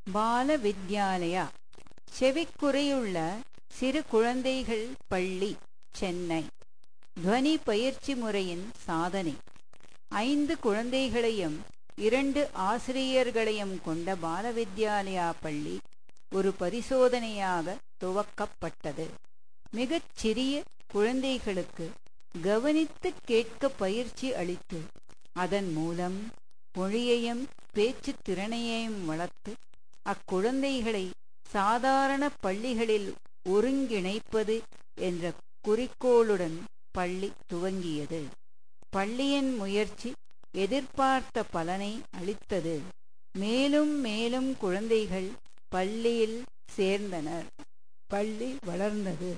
பால வித்யாலயா செவிக்குறையுள்ள சிறு குழந்தைகள் பள்ளி சென்னை துவனி பயிற்சி முறையின் சாதனை ஐந்து குழந்தைகளையும் இரண்டு ஆசிரியர்களையும் கொண்ட பாலவித்யாலயா பள்ளி ஒரு பரிசோதனையாக துவக்கப்பட்டது மிகச் சிறிய குழந்தைகளுக்கு கவனித்து கேட்க பயிற்சி அளித்து அதன் மூலம் மொழியையும் பேச்சு திறனையையும் வளர்த்து அக்குழந்தைகளை சாதாரண பள்ளிகளில் ஒருங்கிணைப்பது என்ற குறிக்கோளுடன் பள்ளி துவங்கியது பள்ளியின் முயற்சி எதிர்பார்த்த பலனை அளித்தது மேலும் மேலும் குழந்தைகள் பள்ளியில் சேர்ந்தனர் பள்ளி வளர்ந்தது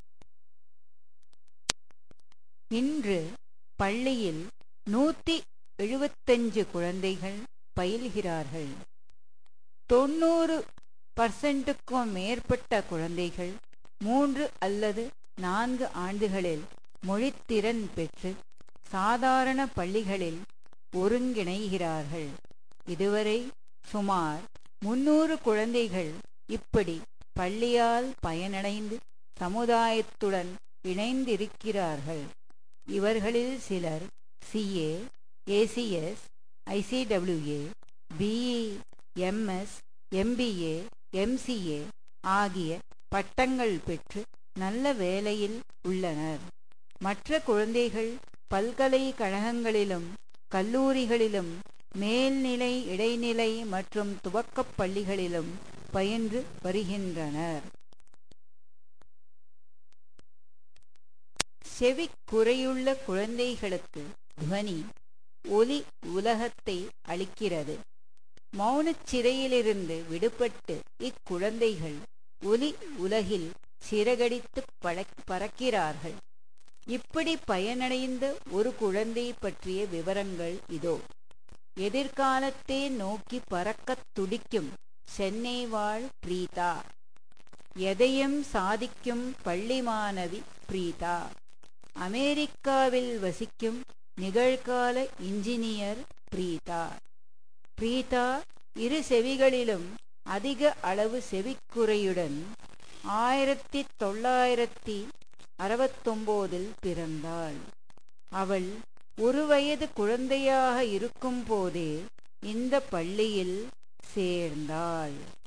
இன்று பள்ளியில் நூத்தி எழுபத்தஞ்சு குழந்தைகள் பயில்கிறார்கள் தொண்ணூறு பர்சன்ட்டுக்கும் மேற்பட்ட குழந்தைகள் மூன்று அல்லது நான்கு ஆண்டுகளில் மொழித்திறன் பெற்று சாதாரண பள்ளிகளில் ஒருங்கிணைகிறார்கள் இதுவரை சுமார் முன்னூறு குழந்தைகள் இப்படி பள்ளியால் பயனடைந்து சமுதாயத்துடன் இணைந்திருக்கிறார்கள் இவர்களில் சிலர் CA ACS ICWA BE MS MBA MCA ஆகிய பட்டங்கள் பெற்று நல்ல வேலையில் உள்ளனர் மற்ற குழந்தைகள் பல்கலைக்கழகங்களிலும் கல்லூரிகளிலும் மேல்நிலை இடைநிலை மற்றும் துவக்கப் பள்ளிகளிலும் பயின்று வருகின்றனர் செவி குறையுள்ள குழந்தைகளுக்கு துவனி ஒலி உலகத்தை அளிக்கிறது மௌனச் சிறையிலிருந்து விடுபட்டு இக்குழந்தைகள் ஒலி உலகில் சிறகடித்து பறக்கிறார்கள் இப்படி பயனடைந்த ஒரு குழந்தை பற்றிய விவரங்கள் இதோ எதிர்காலத்தை நோக்கி பறக்கத் துடிக்கும் சென்னை வாழ் பிரீதா எதையும் சாதிக்கும் பள்ளி மாணவி பிரீதா அமெரிக்காவில் வசிக்கும் நிகழ்கால இன்ஜினியர் பிரீதா பிரீதா இரு செவிகளிலும் அதிக அளவு செவிக்குறையுடன் ஆயிரத்தி தொள்ளாயிரத்தி அறுபத்தொம்போதில் பிறந்தாள் அவள் ஒரு வயது குழந்தையாக இருக்கும் போதே இந்த பள்ளியில் சேர்ந்தாள்